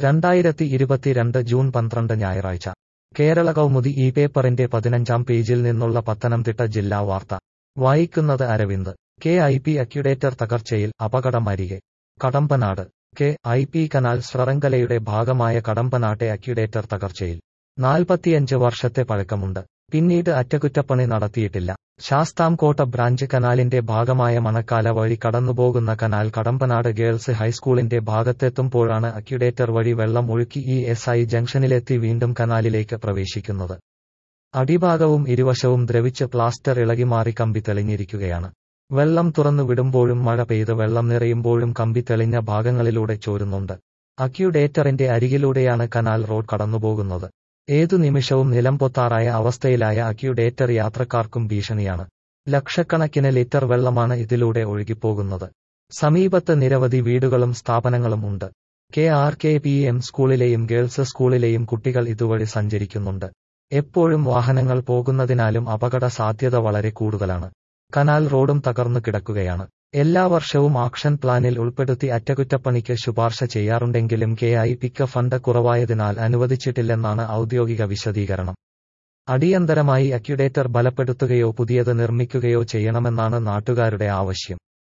രണ്ടായിരത്തി ഇരുപത്തിരണ്ട് ജൂൺ പന്ത്രണ്ട് ഞായറാഴ്ച കേരള കൗമുദി ഈ പേപ്പറിന്റെ പതിനഞ്ചാം പേജിൽ നിന്നുള്ള പത്തനംതിട്ട ജില്ലാ വാർത്ത വായിക്കുന്നത് Aravind K I P aqueduct തകർച്ചയിൽ അപകടം അരികെ Kadampanad K I P canal ശ്രറങ്കലയുടെ ഭാഗമായ കടമ്പനാട്ടെ അക്യുഡേറ്റർ തകർച്ചയിൽ നാൽപ്പത്തിയഞ്ച് വർഷത്തെ പഴക്കമുണ്ട് പിന്നീട് അറ്റകുറ്റപ്പണി നടത്തിയിട്ടില്ല ശാസ്താംകോട്ട ബ്രാഞ്ച് കനാലിന്റെ ഭാഗമായ മണക്കാല വഴി കടന്നുപോകുന്ന കനാൽ കടമ്പനാട് ഗേൾസ് ഹൈസ്കൂളിന്റെ ഭാഗത്തെത്തുമ്പോഴാണ് അക്യുഡേറ്റർ വഴി വെള്ളം ഒഴുക്കി ഇ എസ് ഐ ജംഗ്ഷനിലെത്തി വീണ്ടും കനാലിലേക്ക് പ്രവേശിക്കുന്നത് അടിഭാഗവും ഇരുവശവും ദ്രവിച്ച് പ്ലാസ്റ്റർ ഇളകി മാറി കമ്പി തെളിഞ്ഞിരിക്കുകയാണ് വെള്ളം തുറന്നു വിടുമ്പോഴും മഴ പെയ്ത് വെള്ളം നിറയുമ്പോഴും കമ്പി തെളിഞ്ഞ ഭാഗങ്ങളിലൂടെ ചോരുന്നുണ്ട് അക്യുഡേറ്ററിന്റെ അരികിലൂടെയാണ് കനാൽ റോഡ് കടന്നുപോകുന്നത് ഏതു നിമിഷവും നിലംപൊത്താറായ അവസ്ഥയിലായ അക്യുഡേറ്റർ യാത്രക്കാർക്കും ഭീഷണിയാണ് ലക്ഷക്കണക്കിന് ലിറ്റർ വെള്ളമാണ് ഇതിലൂടെ ഒഴുകിപ്പോകുന്നത് സമീപത്ത് നിരവധി വീടുകളും സ്ഥാപനങ്ങളും ഉണ്ട് K R K P M സ്കൂളിലെയും ഗേൾസ് സ്കൂളിലെയും കുട്ടികൾ ഇതുവഴി സഞ്ചരിക്കുന്നുണ്ട് എപ്പോഴും വാഹനങ്ങൾ പോകുന്നതിനാലും അപകട സാധ്യത വളരെ കൂടുതലാണ് കനാൽ റോഡും തകർന്നു കിടക്കുകയാണ് എല്ലാ വർഷവും ആക്ഷൻ പ്ലാനിൽ ഉൾപ്പെടുത്തി അറ്റകുറ്റപ്പണിക്ക് ശുപാർശ ചെയ്യാറുണ്ടെങ്കിലും കെ ഐ പിക്ക് ഫണ്ട് കുറവായതിനാൽ അനുവദിച്ചിട്ടില്ലെന്നാണ് ഔദ്യോഗിക വിശദീകരണം അടിയന്തരമായി അക്യുഡേറ്റർ ബലപ്പെടുത്തുകയോ പുതിയത് നിർമ്മിക്കുകയോ ചെയ്യണമെന്നാണ് നാട്ടുകാരുടെ ആവശ്യം